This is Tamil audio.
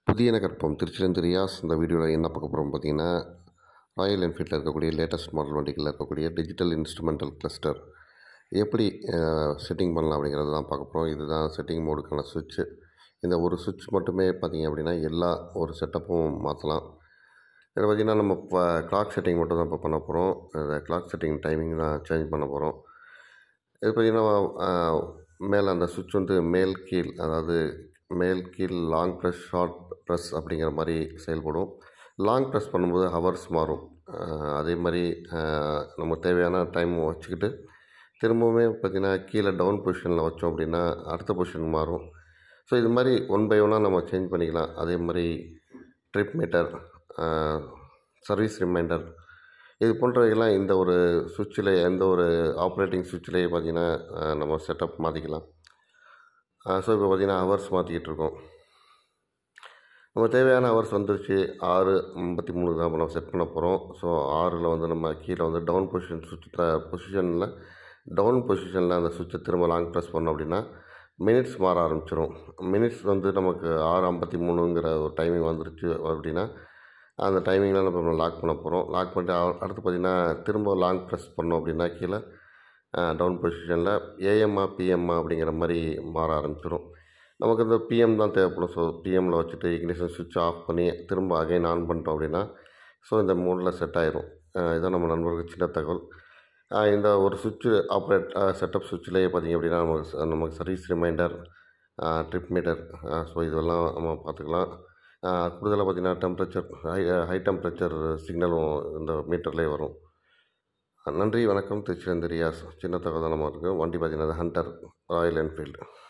புதிய நகர்ப்பம் திருச்சிலேருந்து ரியாஸ் இந்த வீடியோவில் என்ன பார்க்க போகிறோம் பார்த்தீங்கன்னா ராயல் என்ஃபீல்டில் இருக்கக்கூடிய லேட்டஸ்ட் மாடல் வண்டிகளில் இருக்கக்கூடிய டிஜிட்டல் இன்ஸ்ட்ருமெண்டல் கிளஸ்டர் எப்படி செட்டிங் பண்ணலாம் அப்படிங்கிறது தான் பார்க்க போகிறோம் இதுதான் செட்டிங் மோடுக்கான சுவிட்சு இந்த ஒரு சுவிட்ச் மட்டுமே பார்த்தீங்க அப்படின்னா எல்லா ஒரு செட்டப்பும் மாற்றலாம் இதில் பார்த்திங்கன்னா நம்ம இப்போ கிளாக் செட்டிங் மட்டும் தான் இப்போ பண்ண போகிறோம் இந்த கிளாக் செட்டிங் டைமிங் தான் சேஞ்ச் பண்ண போகிறோம் இது பார்த்திங்கன்னா மேலே அந்த சுவிட்ச் வந்து மேல் கீழ் அதாவது மேல் கீழ் லாங் ப்ரெஸ் ஷார்ட் ப்ரெஸ் அப்படிங்கிற மாதிரி செயல்படும் லாங் ப்ரெஸ் பண்ணும்போது ஹவர்ஸ் மாறும் அதே மாதிரி நம்ம தேவையான டைம் வச்சுக்கிட்டு திரும்பவுமே பார்த்திங்கன்னா கீழே டவுன் பொசிஷனில் வச்சோம் அப்படின்னா அடுத்த பொசிஷன் மாறும் ஸோ இது மாதிரி ஒன் பை ஒன்னாக நம்ம சேஞ்ச் பண்ணிக்கலாம் அதே மாதிரி ட்ரிப் மீட்டர் சர்வீஸ் ரிமைண்டர் இது போன்றவைகள்லாம் இந்த ஒரு சுவிட்சில் எந்த ஒரு ஆப்ரேட்டிங் சுவிட்சிலேயே பார்த்திங்கன்னா நம்ம செட்டப் மாற்றிக்கலாம் ஸோ இப்போ பார்த்திங்கன்னா ஹவர்ஸ் மாற்றிக்கிட்டு இருக்கோம் நம்ம தேவையான ஹவர்ஸ் வந்துருச்சு ஆறு ஐம்பத்தி மூணு தான் நம்ம செட் பண்ண போகிறோம் ஸோ ஆறில் வந்து நம்ம கீழே வந்து டவுன் பொசிஷன் சுவிட்ச் பொசிஷனில் டவுன் பொசிஷனில் அந்த சுவிட்சை திரும்ப லாங் ப்ரெஸ் பண்ணோம் அப்படின்னா மினிட்ஸ் மாற ஆரம்பிச்சிடும் மினிட்ஸ் வந்து நமக்கு ஆறு ஐம்பத்தி மூணுங்கிற ஒரு டைமிங் வந்துருச்சு அப்படின்னா அந்த டைமிங்கில் நம்ம லாக் பண்ண போகிறோம் லாக் பண்ணிட்டு அடுத்து பார்த்திங்கன்னா திரும்ப லாங் ப்ரெஸ் பண்ணோம் அப்படின்னா கீழே டவுன் பொசிஷனில் ஏஎம்ஆ பிஎம்ஆ அப்படிங்கிற மாதிரி மாற ஆரம்பிச்சிடும் நமக்கு இந்த பிஎம் தான் தேவைப்படும் ஸோ பிஎம்மில் வச்சுட்டு இக்னிஷன் சுவிட்ச் ஆஃப் பண்ணி திரும்ப அகைன் ஆன் பண்ணிட்டோம் அப்படின்னா ஸோ இந்த மோடில் செட் ஆயிரும் இதான் நம்ம நண்பர்களுக்கு சின்ன தகவல் இந்த ஒரு சுவிட்சு ஆப்ரேட் செட்டப் சுவிட்சிலேயே பார்த்திங்க அப்படின்னா நமக்கு நமக்கு service reminder trip meter so இதெல்லாம் நம்ம பார்த்துக்கலாம் கூடுதலாக பார்த்திங்கன்னா டெம்பரேச்சர் ஹை ஹை டெம்பரேச்சர் சிக்னலும் இந்த மீட்டர்லேயே வரும் நன்றி வணக்கம் திருச்சிலேருந்து ரியாஸ் சின்ன தகவல் நம்ம இருக்குது வண்டி பார்த்திங்கன்னா ஹண்டர் ராயல் என்ஃபீல்டு